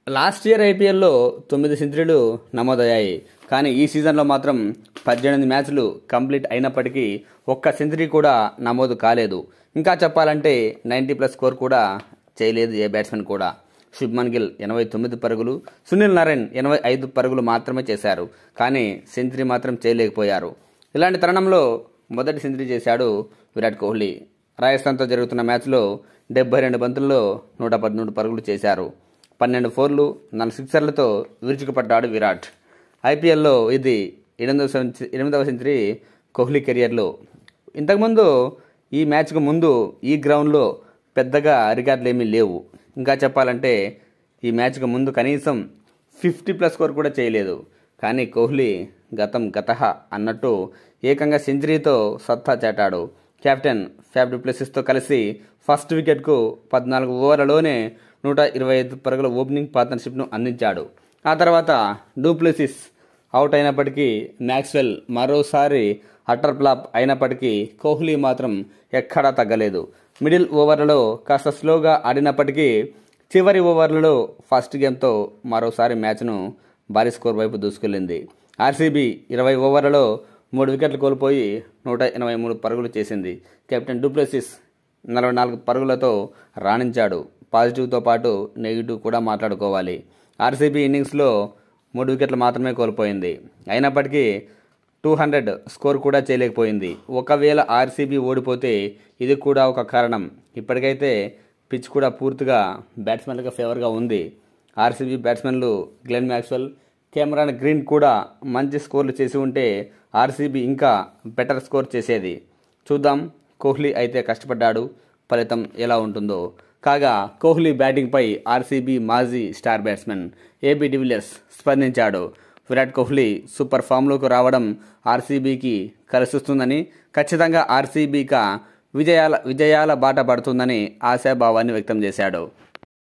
last year ఐపీఎల్లో తొమ్మిది సెంచరీలు నమోదయ్యాయి కానీ ఈ సీజన్లో మాత్రం పద్దెనిమిది మ్యాచ్లు కంప్లీట్ అయినప్పటికీ ఒక్క సెంచరీ కూడా నమోదు కాలేదు ఇంకా చెప్పాలంటే నైంటీ ప్లస్ స్కోర్ కూడా చేయలేదు ఏ బ్యాట్స్మెన్ కూడా శుభ్మన్ గిల్ ఎనభై తొమ్మిది పరుగులు సునీల్ నారాయణ్ ఎనభై ఐదు పరుగులు మాత్రమే చేశారు కానీ సెంచరీ మాత్రం చేయలేకపోయారు ఇలాంటి తరుణంలో మొదటి సెంచరీ చేశాడు విరాట్ కోహ్లీ రాజస్థాన్తో జరుగుతున్న మ్యాచ్లో డెబ్బై రెండు బంతుల్లో నూట పదమూడు పరుగులు చేశారు పన్నెండు ఫోర్లు నాలుగు సిక్సర్లతో విరుచుకుపడ్డాడు విరాట్ ఐపీఎల్లో ఇది ఎనిమిదవ సెంచరీ ఎనిమిదవ సెంచరీ కోహ్లీ కెరియర్లో ఇంతకుముందు ఈ మ్యాచ్కు ముందు ఈ గ్రౌండ్లో పెద్దగా రికార్డులు ఏమీ లేవు ఇంకా చెప్పాలంటే ఈ మ్యాచ్కు ముందు కనీసం ఫిఫ్టీ ప్లస్ స్కోర్ కూడా చేయలేదు కానీ కోహ్లీ గతం గతహ అన్నట్టు ఏకంగా సెంచరీతో సత్తా చాటాడు కెప్టెన్ ఫ్యాబ్ డుప్లెసిస్తో కలిసి ఫస్ట్ వికెట్కు పద్నాలుగు ఓవర్లలోనే నూట ఇరవై ఐదు పరుగుల ఓపెనింగ్ పార్ట్నర్షిప్ను అందించాడు ఆ తర్వాత డూప్లెసిస్ అవుట్ అయినప్పటికీ మ్యాక్స్వెల్ మరోసారి అటర్ ఫ్లాప్ అయినప్పటికీ కోహ్లీ మాత్రం ఎక్కడా తగ్గలేదు మిడిల్ ఓవర్లలో కాస్త స్లోగా ఆడినప్పటికీ చివరి ఓవర్లలో ఫస్ట్ గేమ్తో మరోసారి మ్యాచ్ను భారీ స్కోర్ వైపు దూసుకెళ్లింది ఆర్సీబీ ఇరవై ఓవర్లలో మూడు వికెట్లు కోల్పోయి నూట ఎనభై మూడు పరుగులు చేసింది కెప్టెన్ డూప్లెసిస్ నలభై నాలుగు పరుగులతో రాణించాడు పాజిటివ్తో పాటు నెగిటివ్ కూడా మాట్లాడుకోవాలి ఆర్సీబీ ఇన్నింగ్స్లో మూడు వికెట్లు మాత్రమే కోల్పోయింది అయినప్పటికీ టూ హండ్రెడ్ స్కోర్ కూడా చేయలేకపోయింది ఒకవేళ ఆర్సీబీ ఓడిపోతే ఇది కూడా ఒక కారణం ఇప్పటికైతే పిచ్ కూడా పూర్తిగా బ్యాట్స్మెన్లకు ఫేవర్గా ఉంది ఆర్సీబీ బ్యాట్స్మెన్లు గ్లెన్ మ్యాక్స్వెల్ కెమెరాన్ గ్రీన్ కూడా మంచి స్కోర్లు చేసి ఉంటే ఆర్సీబీ ఇంకా బెటర్ స్కోర్ చేసేది చూద్దాం కోహ్లీ అయితే కష్టపడ్డాడు ఫలితం ఎలా ఉంటుందో కాగా కోహ్లీ బ్యాటింగ్పై ఆర్సీబీ మాజీ స్టార్ బ్యాట్స్మెన్ ఏబీ డివిలియర్స్ స్పందించాడు విరాట్ కోహ్లీ సూపర్ ఫామ్లోకి రావడం ఆర్సీబీకి కలిసిస్తుందని ఖచ్చితంగా ఆర్సీబీక విజయాల విజయాల బాట పడుతుందని ఆశాభావాన్ని వ్యక్తం చేశాడు